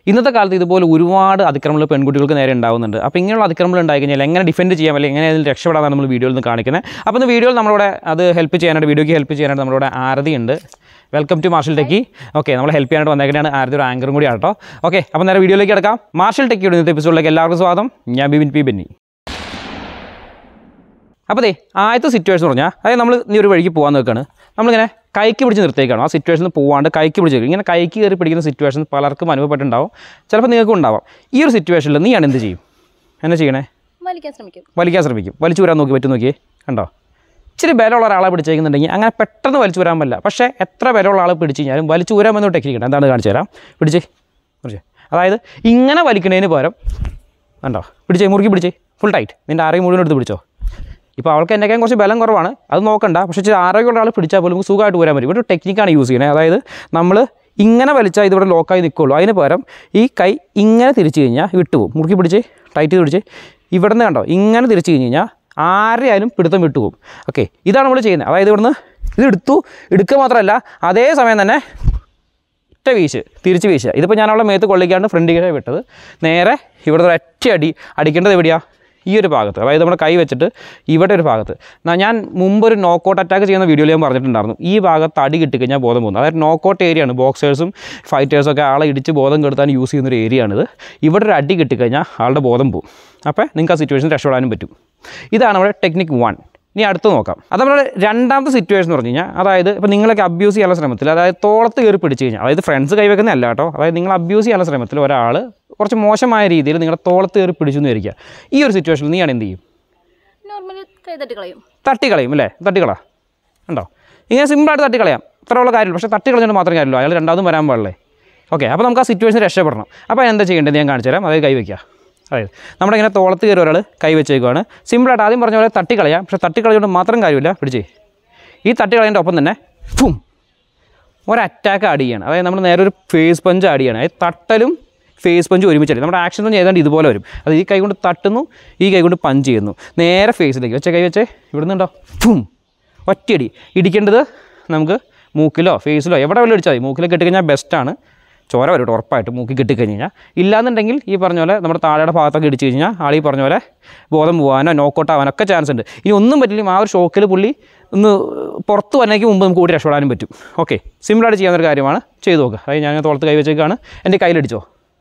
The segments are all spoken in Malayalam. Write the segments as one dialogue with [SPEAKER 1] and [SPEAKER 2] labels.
[SPEAKER 1] ഇന്നത്തെ കാലത്ത് ഇതുപോലെ ഒരുപാട് അതിക്രമങ്ങൾ പെൺകുട്ടികൾക്ക് നേരെ ഉണ്ടാകുന്നുണ്ട് അപ്പോൾ ഇങ്ങനെയുള്ള അതിക്രമങ്ങൾ ഉണ്ടായി കഴിഞ്ഞാൽ എങ്ങനെ ഡിഫെൻഡ് ചെയ്യാം അല്ലെങ്കിൽ എങ്ങനെ അതിൽ രക്ഷപ്പെടാനാണ് നമ്മൾ വീഡിയോയിൽ നിന്ന് കാണിക്കുന്നത് അപ്പോൾ ഇന്ന് വീഡിയോയിൽ നമ്മളിവിടെ അത് ഹെൽപ്പ് ചെയ്യാനായിട്ട് വീഡിയോയ്ക്ക് ഹെൽപ്പ് ചെയ്യാനായിട്ട് നമ്മളിവിടെ ആരതി ഉണ്ട് welcome to Marshal Techie okay നമ്മൾ ഹെൽപ്പ് ചെയ്യാനായിട്ട് വന്നേക്കുന്നതാണ് ആരതി ഒരു ആങ്കറും കൂടി ആട്ടോ ഓക്കെ അപ്പോൾ നേരെ വീഡിയോയിലേക്ക് കിടക്കാം മാർഷൽ ടെക്കിയുടെ ഇന്നത്തെ എപ്പിസോഡിലേക്ക് എല്ലാവർക്കും സ്വാഗതം ഞാൻ ബിബിൻ പി ബെന്നി അപ്പോൾ ദേ ആദ്യത്തെ സിറ്റുവേഷൻ പറഞ്ഞാൽ അതായത് നമ്മൾ നീ ഒരു വഴിക്ക് പോകാൻ നിൽക്കുകയാണ് നമ്മളിങ്ങനെ കൈക്ക് പിടിച്ച് നിർത്തിയേക്കാണ് ആ സിറ്റുവേഷനിൽ പോവാണ്ട് കൈക്ക് പിടിച്ച് നിൽക്കും. ഇങ്ങനെ കൈക്ക് കയറി പിടിക്കുന്ന സിറ്റുവേഷൻ പലർക്കും അനുഭവപ്പെട്ടുണ്ടാവും ചിലപ്പോൾ നിങ്ങൾക്കും ഉണ്ടാവാം ഈ ഒരു സിറ്റുവേഷനിൽ നീയാണ് എന്ത് ചെയ്യും എന്നാ ചെയ്യണേ
[SPEAKER 2] വലിക്കാൻ ശ്രമിക്കും
[SPEAKER 1] വലിക്കാൻ ശ്രമിക്കും വലിച്ചു വരാൻ നോക്കി പറ്റും നോക്കിയേ കണ്ടോ ഇച്ചിരി ബലമുള്ള ഒരാളെ പിടിച്ചേക്കുന്നുണ്ടെങ്കിൽ അങ്ങനെ പെട്ടെന്ന് വലിച്ചു വരാൻ പറ്റില്ല പക്ഷേ എത്ര ബലമുള്ള ആളെ പിടിച്ച് കഴിഞ്ഞാലും വലിച്ചു വരാൻ എന്നൊരു ടെക്നിക്ക് ഉണ്ട് എന്താണ് കാണിച്ചു തരാം പിടിച്ചേ പിടിച്ചേ അതായത് ഇങ്ങനെ വലിക്കുന്നതിന് പകരം കണ്ടോ പിടിച്ചേ മുറുക്കി പിടിച്ചേ ഫുൾ ടൈറ്റ് നിൻ്റെ ആരെയും മുഴുവൻ എടുത്ത് പിടിച്ചോ ഇപ്പോൾ അവൾക്ക് എന്നെക്കാൻ കുറച്ച് ബലം കുറവാണ് അത് നോക്കണ്ട പക്ഷേ ഇച്ചിരി ആരോഗ്യമുള്ള ആൾ പിടിച്ചാൽ പോലും നമുക്ക് സുഖമായിട്ട് വരാൻ പറ്റും ഇവിടെ ഒരു ടെക്നിക്കാണ് യൂസ് ചെയ്യുന്നത് അതായത് നമ്മൾ ഇങ്ങനെ വലിച്ചാൽ ഇതിവിടെ ലോക്കായി നിൽക്കുള്ളൂ അതിന് പകരം ഈ കൈ ഇങ്ങനെ തിരിച്ചു കഴിഞ്ഞാൽ വിട്ടുപോകും മുറുക്കി പിടിച്ച് ടൈറ്റ് ചെയ്ത് പിടിച്ച് ഇവിടെ നിന്ന് കണ്ടോ ഇങ്ങനെ തിരിച്ചു കഴിഞ്ഞ് കഴിഞ്ഞാൽ ആരെയായാലും പിടുത്തം വിട്ടുപോകും ഓക്കെ ഇതാണ് നമ്മൾ ചെയ്യുന്നത് അതായത് ഇവിടുന്ന് ഇത് എടുത്തു എടുക്കുക മാത്രമല്ല അതേ സമയം തന്നെ ഒറ്റ വീശ് തിരിച്ച് വീശുക ഇതിപ്പോൾ ഞാൻ അവളെ മേത്ത് കൊള്ളിക്കാണ്ട് ഫ്രണ്ടിങ്ങനെ വിട്ടത് നേരെ ഇവിടെ ഒരു ഒറ്റ അടി അടിക്കേണ്ടത് എവിടെയാ ഈ ഒരു ഭാഗത്ത് അതായത് നമ്മുടെ കൈ വെച്ചിട്ട് ഇവിടെ ഒരു ഭാഗത്ത് ന- ഞാൻ മുമ്പ് ഒരു നോക്കൗട്ട് അറ്റാക്ക് ചെയ്യുന്ന വീഡിയോയിൽ ഞാൻ പറഞ്ഞിട്ടുണ്ടായിരുന്നു ഈ ഭാഗത്ത് അടി കിട്ടിക്കഴിഞ്ഞാൽ ബോധം പോകുന്നു അതായത് നോക്കൗട്ട് ഏരിയ ആണ് ബോക്സേഴ്സും ഫൈറ്റേഴ്സും ഒക്കെ ആളെ ഇടിച്ച് ബോധം കെടുത്താൻ യൂസ് ചെയ്യുന്ന ഒരു ഏരിയ ആണിത് ഇവിടെ ഒരു അടി കിട്ടിക്കഴിഞ്ഞാൽ ആളുടെ ബോധം പോകും അപ്പോൾ നിങ്ങൾക്ക് ആ സിറ്റുവേഷൻ രക്ഷപ്പെടാനും പറ്റും ഇതാണ് നമ്മുടെ ടെക്നിക് വൺ ഇനി അടുത്ത് നോക്കാം അത് നമ്മുടെ രണ്ടാമത്തെ സിറ്റുവേഷൻ എന്ന് പറഞ്ഞു കഴിഞ്ഞാൽ അതായത് ഇപ്പോൾ നിങ്ങളൊക്കെ അബ്യൂസ് ചെയ്യാനുള്ള ശ്രമത്തിൽ അതായത് തോളത്ത് കയറി പിടിച്ച് കഴിഞ്ഞാൽ അതായത് ഫ്രണ്ട്സ് കൈവെക്കുന്നതല്ല കേട്ടോ അതായത് നിങ്ങൾ അബ്യൂസ് ചെയ്യാനുള്ള ശ്രമത്തിൽ ഒരാൾ കുറച്ച് മോശമായ രീതിയിൽ നിങ്ങളുടെ തോളത്ത് കയറി പിടിച്ചു എന്ന് വരിക ഈ ഒരു സിറ്റുവേഷനിൽ നീയാണ് എന്ത് ചെയ്യും
[SPEAKER 2] നോർമലി കൈ തട്ടി കളയും
[SPEAKER 1] തട്ടിക്കളയും അല്ലേ തട്ടിക്കള ഉണ്ടോ ഇങ്ങനെ സിമ്പിളായിട്ട് തട്ടിക്കളയാം ഇത്രയുള്ള കാര്യമില്ല പക്ഷേ തട്ടി കളഞ്ഞിട്ട് മാത്രമേ കാര്യമുള്ളൂ അയാൾ രണ്ടാമതും വരാൻ പാടില്ലേ ഓക്കെ അപ്പോൾ നമുക്ക് ആ സിറ്റുവേഷൻ രക്ഷപ്പെടണം അപ്പോൾ എന്താ ചെയ്യേണ്ടത് ഞാൻ കാണിച്ചു തരാം അതായത് കൈ വയ്ക്കുക അതായത് നമ്മുടെ ഇങ്ങനെ തോളത്ത് കയറി ഒരാൾ കൈ വെച്ചേക്കുവാണ് സിമ്പിളായിട്ട് ആദ്യം പറഞ്ഞ പോലെ തട്ടിക്കളയാം പക്ഷേ തട്ടിക്കളയുകൊണ്ട് മാത്രം കാര്യമില്ല പിടിച്ചേ ഈ തട്ടിക്കളയൻ്റെ ഒപ്പം തന്നെ ഫും ഒരു അറ്റാക്ക് ആഡ് ചെയ്യണം അതായത് നമ്മൾ നേരെ ഒരു ഫേസ് പഞ്ച് ആഡ് ചെയ്യണം അതായത് തട്ടലും ഫേസ് പഞ്ച് ഒരുമിച്ചല്ലേ നമ്മുടെ ആക്ഷൻ എന്ന് ഏതാണ്ട് ഇതുപോലെ വരും അത് ഈ കൈ കൊണ്ട് തട്ടുന്നു ഈ കൈ കൊണ്ട് പഞ്ച് ചെയ്യുന്നു നേരെ ഫേസിലേക്ക് വെച്ച കൈ വെച്ചേ ഇവിടുന്ന് ഉണ്ടോ ഫും ഒറ്റയടി ഇടിക്കേണ്ടത് നമുക്ക് മൂക്കിലോ ഫേസിലോ എവിടെ വല്ലതും ഇടിച്ചാൽ മതി മൂക്കിലൊക്കെ ഇട്ടുകഴിഞ്ഞാൽ ബെസ്റ്റാണ് ചോര വരും കേട്ടോ ഉറപ്പായിട്ട് മൂക്കി കിട്ടിക്കഴിഞ്ഞ് കഴിഞ്ഞാൽ ഇല്ലാന്നുണ്ടെങ്കിൽ ഈ പറഞ്ഞ പോലെ നമ്മുടെ താഴെയുടെ ഭാഗത്തൊക്കെ ഇടിച്ച് കഴിഞ്ഞാൽ ആൾ ഈ പറഞ്ഞ പോലെ ബോധം പോകാനോ നോക്കൗട്ട് ആവാനോ ഒക്കെ ചാൻസ് ഉണ്ട് ഇനി ഒന്നും പറ്റില്ല ആ ഒരു ഷോക്കിൽ പുള്ളി ഒന്ന് പുറത്ത് വന്നേക്ക് മുമ്പ് നമുക്ക് ഓടി രക്ഷപ്പെടാനും പറ്റും ഓക്കെ സിമ്പിളായിട്ട് ചെയ്യാവുന്ന ഒരു കാര്യമാണ് ചെയ്തു നോക്കുക അതായത് ഞാൻ തോളത്ത് കൈ വെച്ചേക്കാണ് എൻ്റെ കയ്യിലടിച്ചോ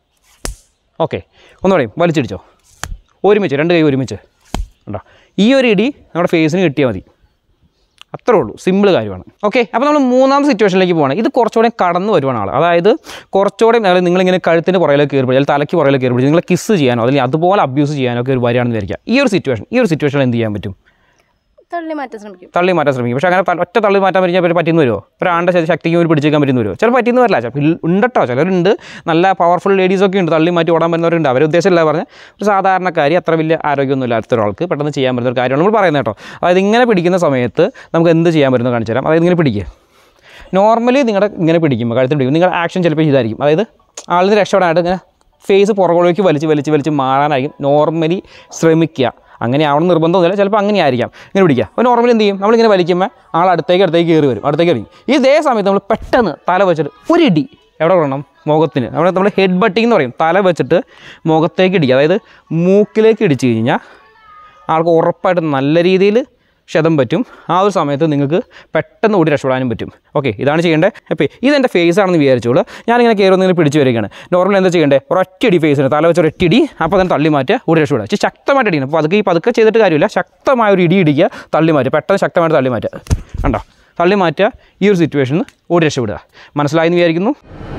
[SPEAKER 1] ഓക്കെ ഒന്നുകൂടെ വലിച്ചിടിച്ചോ ഒരുമിച്ച് രണ്ട് കൈ ഒരുമിച്ച് ഉണ്ടോ ഈ ഒരു ഇടി നമ്മുടെ ഫേസിന് കിട്ടിയാൽ മതി അത്രേ ഉള്ളൂ സിമ്പിൾ കാര്യമാണ് ഓക്കെ അപ്പോൾ നമ്മൾ മൂന്നാം സിറ്റുവേഷനിലേക്ക് പോകണം ഇത് കുറച്ചുകൂടെ കടന്നു വരുവാണ് ആൾ അതായത് കുറച്ചുകൂടെ അതായത് നിങ്ങളിങ്ങനെ കഴുത്തിൻ്റെ പുറകിലേക്ക് കയറി പിടിച്ച് തലയ്ക്ക് പുറകിലേക്ക് കയറി പിടിച്ച് നിങ്ങളെ കിസ് ചെയ്യാനോ അല്ലെങ്കിൽ അതുപോലെ അബ്യൂസ് ചെയ്യാനോ ഒക്കെ ഒരു വരികയാണെന്ന് വിചാരിക്കുക ഈ ഒരു സിറ്റുവേഷൻ ഈ ഒരു സിറ്റുവേഷനിൽ എന്ത് ചെയ്യാൻ പറ്റും
[SPEAKER 2] തള്ളി മാറ്റാൻ ശ്രമിക്കും
[SPEAKER 1] തള്ളി മാറ്റാൻ ശ്രമിക്കും പക്ഷേ അങ്ങനെ ത- ഒറ്റ തള്ളി മാറ്റാൻ പറ്റിയാൽ പിന്നെ പറ്റുന്ന വരുമോ ഒരാളുടെ ശ- ശക്തിക്ക് ഒരു പിടിച്ചേക്കാൻ പറ്റുന്ന വരുമോ ചിലപ്പോൾ പറ്റുന്ന വരില്ല ചിലപ്പോൾ ഉണ്ടട്ടോ ചിലരുണ്ട് നല്ല പവർഫുൾ ലേഡീസൊക്കെ ഉണ്ട് തള്ളി മാറ്റി ഓടാൻ പറ്റുന്നവരുണ്ട് അവരെ ഉദ്ദേശമില്ല പറഞ്ഞാൽ ഒരു സാധാരണക്കാരി അത്ര വലിയ ആരോഗ്യമൊന്നും ഇല്ലാത്ത ഒരാൾക്ക് പെട്ടെന്ന് ചെയ്യാൻ പറ്റുന്ന ഒരു കാര്യമാണ് നമ്മൾ പറയുന്നത് കേട്ടോ അതായത് ഇങ്ങനെ പിടിക്കുന്ന സമയത്ത് നമുക്ക് എന്ത് ചെയ്യാൻ പറ്റുന്നത് കാണിച്ചു തരാം അതായത് ഇങ്ങനെ പിടിക്കുക നോർമലി നിങ്ങളുടെ ഇങ്ങനെ പിടിക്കുമ്പോൾ കഴുത്തിൽ പിടിക്കും നിങ്ങളുടെ ആക്ഷൻ ചിലപ്പോൾ ഇതായിരിക്കും അതായത് ആളിന് രക്ഷപ്പെടാനായിട്ട് ഇങ്ങനെ ഫേസ് പുറകോലേക്ക് വലിച്ച് വലിച്ച് വലിച്ച് മാറാനായിരിക്കും നോർമലി ശ്രമിക്കുക അങ്ങനെ ആവണം നിർബന്ധമൊന്നുമില്ല ചിലപ്പോൾ അങ്ങനെ ആയിരിക്കാം ഇങ്ങനെ പിടിക്കുക അപ്പോൾ നോർമലി എന്ത് ചെയ്യും നമ്മളിങ്ങനെ വലിക്കുമ്പോൾ ആൾ അടുത്തേക്ക് അടുത്തേക്ക് കയറി വരും അടുത്തേക്ക് കയറി ഇതേ സമയത്ത് നമ്മൾ പെട്ടെന്ന് തല വെച്ചിട്ട് ഒരു ഇടി എവിടെ കൊള്ളണം മുഖത്തിന് നമ്മൾ നമ്മൾ ഹെഡ് ബട്ടിങ് എന്ന് പറയും തല വെച്ചിട്ട് മുഖത്തേക്ക് ഇടിക്കുക അതായത് മൂക്കിലേക്ക് ഇടിച്ച് കഴിഞ്ഞാൽ ആൾക്ക് ഉറപ്പായിട്ട് നല്ല രീതിയിൽ ക്ഷതം പറ്റും ആ ഒരു സമയത്ത് നിങ്ങൾക്ക് പെട്ടെന്ന് ഓടി രക്ഷപ്പെടാനും പറ്റും ഓക്കെ ഇതാണ് ചെയ്യേണ്ടത് അപ്പോൾ ഇതെൻ്റെ ഫേസ് ആണെന്ന് വിചാരിച്ചോളൂ ഞാനിങ്ങനെ കയറി ഒന്നിങ്ങനെ പിടിച്ച് വരികയാണ് നോർമൽ എന്താ ചെയ്യേണ്ടത് ഒരൊറ്റടി ഫേസിന് തല വെച്ച് ഒരൊറ്റടി അപ്പോൾ തന്നെ തള്ളി മാറ്റുക ഓടി രക്ഷപ്പെടുക ഇച്ചിരി ശക്തമായിട്ട് അടിക്കണം അപ്പോൾ അതൊക്കെ ഈ പതുക്കെ ചെയ്തിട്ട് കാര്യമില്ല ശക്തമായ ഒരു ഇടി ഇടിക്കുക തള്ളി മാറ്റുക പെട്ടെന്ന് ശക്തമായിട്ട് തള്ളി മാറ്റുക കണ്ടോ തള്ളി മാറ്റുക ഈ ഒരു സിറ്റുവേഷനിൽ ഓടി രക്ഷപ്പെടുക മനസ്സിലായെന്ന് വിചാരിക്കുന്നു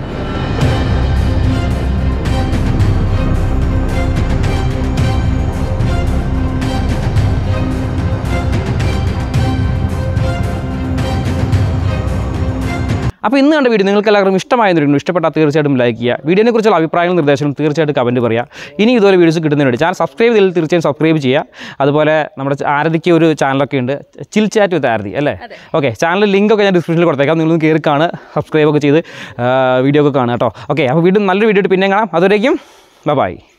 [SPEAKER 1] അപ്പോൾ ഇന്ന് കണ്ട വീഡിയോ നിങ്ങൾക്ക് എല്ലാവർക്കും ഇഷ്ടമായിരുന്നു ഇഷ്ടപ്പെട്ടാൽ തീർച്ചയായിട്ടും ലൈക്ക് ചെയ്യുക വീഡിയോനെ കുറിച്ചുള്ള അഭിപ്രായങ്ങളും നിർദ്ദേശങ്ങളും തീർച്ചയായിട്ടും കമൻറ്റ് പറയുക ഇനി ഇതുപോലെ വീഡിയോസ് കിട്ടുന്നതിനുണ്ട് ചാനൽ സബ്സ്ക്രൈബ് ചെയ്തിൽ തീർച്ചയായും സബ്സ്ക്രൈബ് ചെയ്യുക അതുപോലെ നമ്മുടെ ആരതിക്ക് ഒരു ചാനലൊക്കെ ഉണ്ട് ചിൽ ചാറ്റ് വിത്ത് ആരതി അല്ലേ ഓക്കെ ചാനൽ ലിങ്ക് ഒക്കെ ഞാൻ ഡിസ്ക്രിപ്ഷനിൽ കൊടുത്തേക്കാം നിങ്ങളൊന്ന് കയറി കാണുക സബ്സ്ക്രൈബ് ഒക്കെ ചെയ്ത് വീഡിയോ ഒക്കെ കാണുക കേട്ടോ ഓക്കെ അപ്പോൾ വീണ്ടും നല്ലൊരു വീഡിയോ ആയിട്ട് പിന്നെ കാണാം അതുവരേക്കും ബൈ